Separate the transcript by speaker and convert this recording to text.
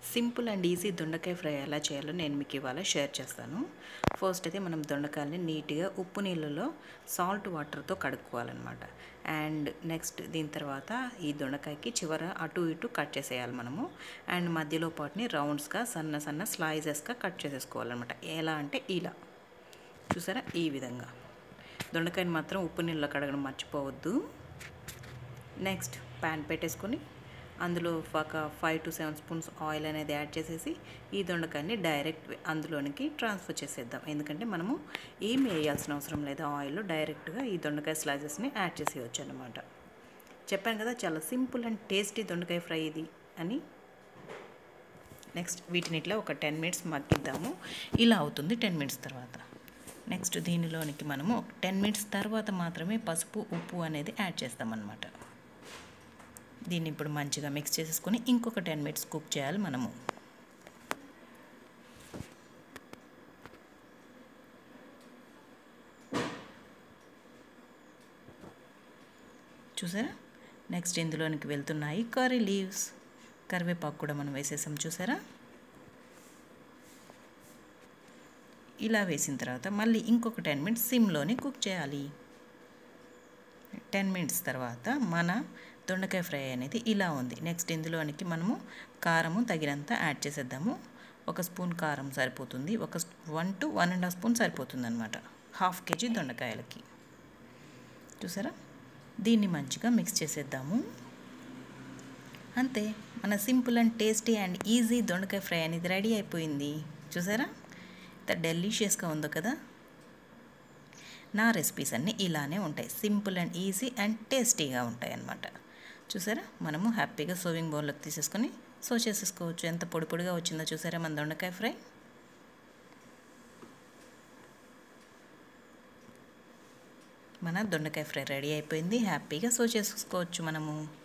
Speaker 1: simple and easy దొండకాయ fry ఎలా చేయాలో నేను మీకు ఇవాళ షేర్ చేస్తాను ఫస్ట్ అయితే మనం దొండకాయల్ని నీట్గా ఉప్పు నీళ్ళలో సాల్ట్ వాటర్తో కడుక్కోవాలన్నమాట అండ్ నెక్స్ట్ దీని తర్వాత ఈ దొండకాయకి చివర అటు ఇటు కట్ చేసేయాలి మనము అండ్ మధ్యలో పాటుని రౌండ్స్గా సన్న సన్న స్లైజెస్గా కట్ చేసేసుకోవాలన్నమాట ఎలా అంటే ఇలా చూసారా ఈ విధంగా దొండకాయని మాత్రం ఉప్పు నీళ్ళలో కడగడం మర్చిపోవద్దు నెక్స్ట్ ప్యాన్ పెట్టేసుకొని అందులో ఒక five to seven spoons oil అనేది యాడ్ చేసేసి ఈ దొండకాయని డైరెక్ట్ అందులోనికి ట్రాన్స్ఫర్ చేసేద్దాం ఎందుకంటే మనము ఏమి వేయాల్సిన అవసరం లేదు ఆయిల్లో డైరెక్ట్గా ఈ దొండకాయ స్లైసెస్ని యాడ్ చేసేయచ్చు అనమాట చెప్పాను కదా చాలా సింపుల్ అండ్ టేస్టీ దొండకాయ ఫ్రై ఇది అని నెక్స్ట్ వీటిని ఇట్లా ఒక టెన్ మినిట్స్ మగ్గిద్దాము ఇలా అవుతుంది టెన్ మినిట్స్ తర్వాత నెక్స్ట్ దీనిలోనికి మనము టెన్ మినిట్స్ తర్వాత మాత్రమే పసుపు ఉప్పు అనేది యాడ్ చేస్తామన్నమాట దీన్ని ఇప్పుడు మంచిగా మిక్స్ చేసేసుకొని ఇంకొక టెన్ మినిట్స్ కుక్ చేయాలి మనము చూసారా నెక్స్ట్ ఇందులోనికి వెళ్తున్నాయి కర్రీ లీవ్స్ కరివేపాకు కూడా మనం వేసేసాం చూసారా ఇలా వేసిన తర్వాత మళ్ళీ ఇంకొక టెన్ మినిట్స్ సిమ్లోనే కుక్ చేయాలి టెన్ మినిట్స్ తర్వాత మన దొండకాయ ఫ్రై అనేది ఇలా ఉంది నెక్స్ట్ ఇందులోనికి మనము కారము తగినంత యాడ్ చేసేద్దాము ఒక స్పూన్ కారం సరిపోతుంది ఒక one to one and half spoon సరిపోతుంది అనమాట హాఫ్ కేజీ దొండకాయలకి చూసారా దీన్ని మంచిగా మిక్స్ చేసేద్దాము అంతే మన simple and tasty and easy దొండకాయ ఫ్రై అనేది రెడీ అయిపోయింది చూసారా ఇంత డెలిషియస్గా ఉందో కదా నా రెసిపీస్ అన్నీ ఇలానే ఉంటాయి సింపుల్ అండ్ ఈజీ అండ్ టేస్టీగా ఉంటాయి అన్నమాట చూసారా మనము హ్యాపీగా సర్వింగ్ బౌల్లోకి తీసేసుకొని సో చేసేసుకోవచ్చు ఎంత పొడి పొడిగా వచ్చిందో చూసారా మన దొండకాయ ఫ్రై మన దొండకాయ ఫ్రై రెడీ అయిపోయింది హ్యాపీగా సో చేసుకోవచ్చు మనము